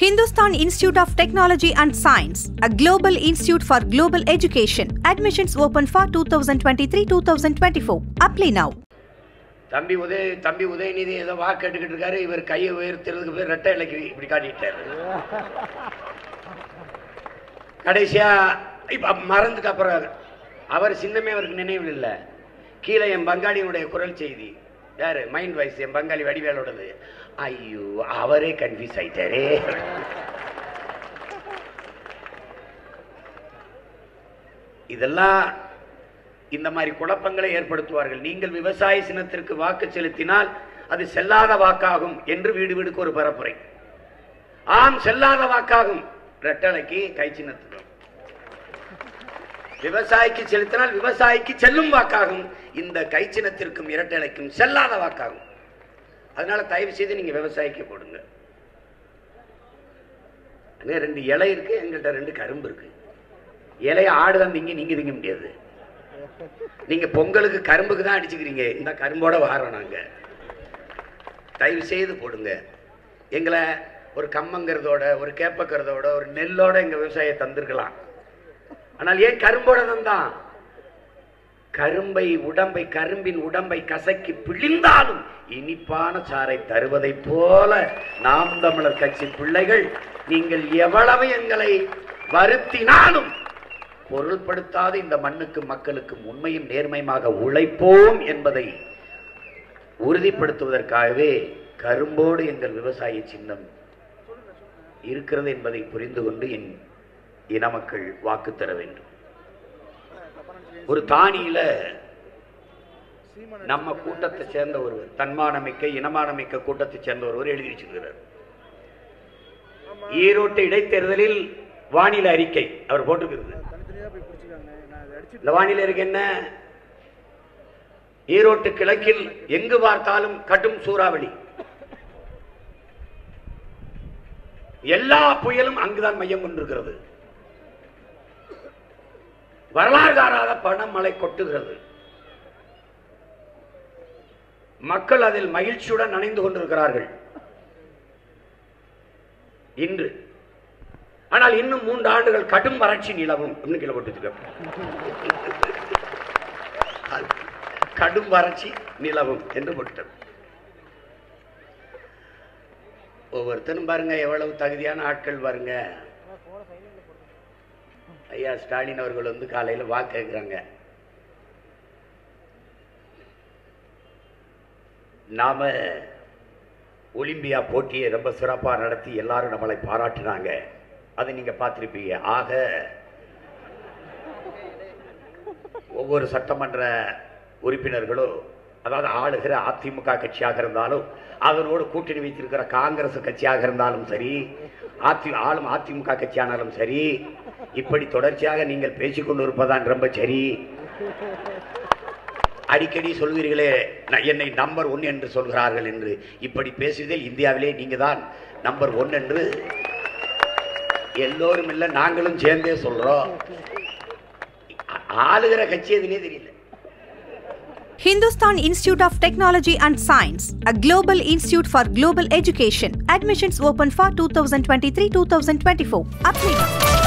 Hindustan Institute of Technology and Science, a global institute for global education. Admissions open for 2023-2024. Apply now. தம்பி உதய தம்பி உதயநிதி ஏதோ வாக்கு கேட்டுக்கிட்டு இருக்காரு இவர் கையை உயர்த்துறதுக்கு பேர் ரெட்டை இலைக்கு இப்படி காட்டிட்டாரு கடைசியா இப்ப மறந்துட்டு அப்புறம் அவர் சின்னமே அவருக்கு நினைவில் இல்லை கீழே என் பங்காளியினுடைய குரல் செய்தி யாரு மைண்ட் வாய்ஸ் என் பங்காளி வடிவேலோடது ஐயோ அவரே கன்ஃபியூஸ் ஆயிட்டாரே இதெல்லாம் இந்த மாதிரி குழப்பங்களை ஏற்படுத்துவார்கள் நீங்கள் விவசாய சின்னத்திற்கு வாக்கு செலுத்தினால் அது செல்லாத வாக்காகும் என்று வீடு வீடுக்கு ஒரு பரப்புரை ஆம் செல்லாத வாக்காகும் ரெட்டலைக்கு கை சின்னத்துக்கும் விவசாயிக்கு செலுத்தினால் விவசாயிக்கு செல்லும் வாக்காகும் இந்த கை சின்னத்திற்கும் இரட்டலைக்கும் செல்லாத வாக்காகும் அதனால தயவு செய்து நீங்க விவசாயிக்கு போடுங்க அங்க ரெண்டு இலை இருக்கு எங்கள்கிட்ட ரெண்டு கரும்பு இருக்கு இலைய ஆடுதான் திங்க நீங்க திங்க முடியாது நீங்க பொங்கலுக்கு கரும்புக்கு தான் அடிச்சுக்கிறீங்க இந்த கரும்போட வாரோம் நாங்க தயவு செய்து போடுங்க எங்களை ஒரு கம்மங்கிறதோட ஒரு கேப்பக்கிறதோட ஒரு நெல்லோட எங்க விவசாய தந்திருக்கலாம் ஆனால் ஏன் கரும்போட தான் கரும்பை உடம்பை கரும்பின் உடம்பை கசக்கி பிழிந்தாலும் இனிப்பான சாறை தருவதைப் போல நாம் தமிழர் கட்சி பிள்ளைகள் நீங்கள் எவ்வளவு எங்களை வருத்தினாலும் பொருள்படுத்தாத இந்த மண்ணுக்கும் மக்களுக்கும் உண்மையும் நேர்மையுமாக உழைப்போம் என்பதை உறுதிப்படுத்துவதற்காகவே கரும்போடு எங்கள் விவசாய சின்னம் இருக்கிறது என்பதை புரிந்து கொண்டு என் இன மக்கள் வாக்கு தர வேண்டும் ஒரு தானியில நம்ம கூட்டத்தை சேர்ந்த ஒருவர் தன்மானமிக்க இனமானமிக்க கூட்டத்தை சேர்ந்த ஒருவர் எழுதி வச்சிருக்கிறார் ஈரோட்டு இடைத்தேர்தலில் வானிலை அறிக்கை அவர் போட்டிருக்கிறது இந்த வானிலை அறிக்கை என்ன ஈரோட்டு கிழக்கில் எங்கு பார்த்தாலும் கடும் சூறாவளி எல்லா புயலும் அங்குதான் மையம் கொண்டிருக்கிறது வரலாறு காணாத பணமழை கொட்டுகிறது மக்கள் அதில் மகிழ்ச்சியுடன் நனைந்து கொண்டிருக்கிறார்கள் இன்று ஆனால் இன்னும் மூன்று ஆண்டுகள் கடும் வறட்சி நிலவும் இன்னும் கீழே போட்டு கடும் வறட்சி நிலவும் என்று போட்டது ஒவ்வொருத்தரும் பாருங்க எவ்வளவு தகுதியான ஆட்கள் பாருங்க ஐயா ஸ்டாலின் அவர்கள் வந்து காலையில் வாக்கு கேட்குறாங்க நாம ஒலிம்பியா போட்டியை ரொம்ப சிறப்பாக நடத்தி எல்லாரும் நம்மளை பாராட்டினாங்க அதை நீங்க பார்த்திருப்பீங்க ஆக ஒவ்வொரு சட்டமன்ற உறுப்பினர்களும் அதாவது ஆளுகிற அதிமுக கட்சியாக இருந்தாலும் அதனோடு கூட்டணி வைத்திருக்கிற காங்கிரஸ் கட்சியாக இருந்தாலும் சரி அதி ஆளும் அதிமுக கட்சியானாலும் சரி இப்படி தொடர்ச்சியாக நீங்கள் பேசிக்கொண்டு இருப்பதான் ரொம்ப சரி அடிக்கடி சொல்கிறீர்களே "நான் என்னை நம்பர் ஒன் என்று சொல்கிறார்கள் என்று இப்படி பேசுவதில் இந்தியாவிலே நீங்க தான் நம்பர் ஒன் என்று எல்லோரும் இல்லை நாங்களும் சேர்ந்தே சொல்றோம் ஆ- ஆளுகிற கட்சி எதுனே தெரியல Hindustan Institute of Technology and Science, a global institute for global education. Admissions open for 2023-2024. Apply now.